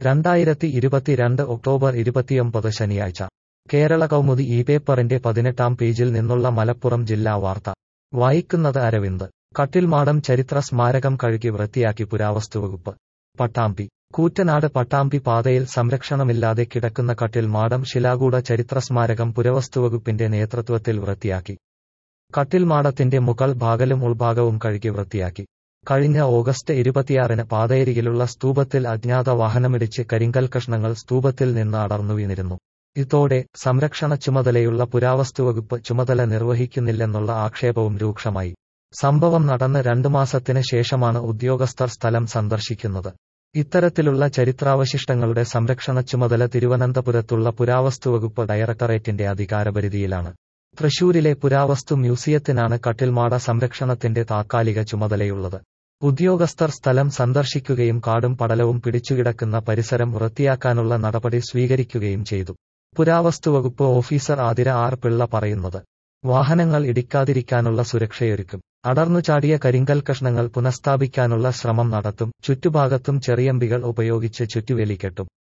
രണ്ടായിരത്തി ഇരുപത്തിരണ്ട് ഒക്ടോബർ ഇരുപത്തിയൊമ്പത് ശനിയാഴ്ച കേരള കൗമുദി ഈ പേപ്പറിന്റെ പതിനെട്ടാം പേജിൽ നിന്നുള്ള മലപ്പുറം ജില്ലാ വാർത്ത വായിക്കുന്നത് അരവിന്ദ് കട്ടിൽമാടം ചരിത്ര സ്മാരകം കഴുകി വൃത്തിയാക്കി പുരാവസ്തുവകുപ്പ് പട്ടാമ്പി കൂറ്റനാട് പട്ടാമ്പി പാതയിൽ സംരക്ഷണമില്ലാതെ കിടക്കുന്ന കട്ടിൽമാടം ശിലാകൂട ചരിത്രസ്മാരകം പുരവസ്തുവകുപ്പിന്റെ നേതൃത്വത്തിൽ വൃത്തിയാക്കി കട്ടിൽമാടത്തിന്റെ മുകൾ ഭാഗലും ഉൾഭാഗവും കഴുകി വൃത്തിയാക്കി കഴിഞ്ഞ ഓഗസ്റ്റ് ഇരുപത്തിയാറിന് പാതയരികിലുള്ള സ്തൂപത്തിൽ അജ്ഞാത വാഹനമിടിച്ച് കരിങ്കൽ കഷ്ണങ്ങൾ സ്തൂപത്തിൽ നിന്ന് അടർന്നു വീണിരുന്നു ഇതോടെ സംരക്ഷണ ചുമതലയുള്ള പുരാവസ്തുവകുപ്പ് ചുമതല നിർവഹിക്കുന്നില്ലെന്നുള്ള ആക്ഷേപവും രൂക്ഷമായി സംഭവം നടന്ന് രണ്ടു മാസത്തിന് ശേഷമാണ് ഉദ്യോഗസ്ഥർ സ്ഥലം സന്ദർശിക്കുന്നത് ഇത്തരത്തിലുള്ള ചരിത്രാവശിഷ്ടങ്ങളുടെ സംരക്ഷണ ചുമതല തിരുവനന്തപുരത്തുള്ള പുരാവസ്തുവകുപ്പ് ഡയറക്ടറേറ്റിന്റെ അധികാരപരിധിയിലാണ് തൃശൂരിലെ പുരാവസ്തു മ്യൂസിയത്തിനാണ് കട്ടിൽമാട സംരക്ഷണത്തിന്റെ താത്കാലിക ചുമതലയുള്ളത് ഉദ്യോഗസ്ഥർ സ്ഥലം സന്ദർശിക്കുകയും കാടും പടലവും പിടിച്ചുകിടക്കുന്ന പരിസരം വൃത്തിയാക്കാനുള്ള നടപടി സ്വീകരിക്കുകയും ചെയ്തു പുരാവസ്തുവകുപ്പ് ഓഫീസർ ആതിര ആർ പിള്ള പറയുന്നത് വാഹനങ്ങൾ ഇടിക്കാതിരിക്കാനുള്ള സുരക്ഷയൊരുക്കും അടർന്നു ചാടിയ കരിങ്കൽ കഷ്ണങ്ങൾ പുനഃസ്ഥാപിക്കാനുള്ള ശ്രമം നടത്തും ചുറ്റുഭാഗത്തും ചെറിയമ്പികൾ ഉപയോഗിച്ച് ചുറ്റുവേലി കെട്ടും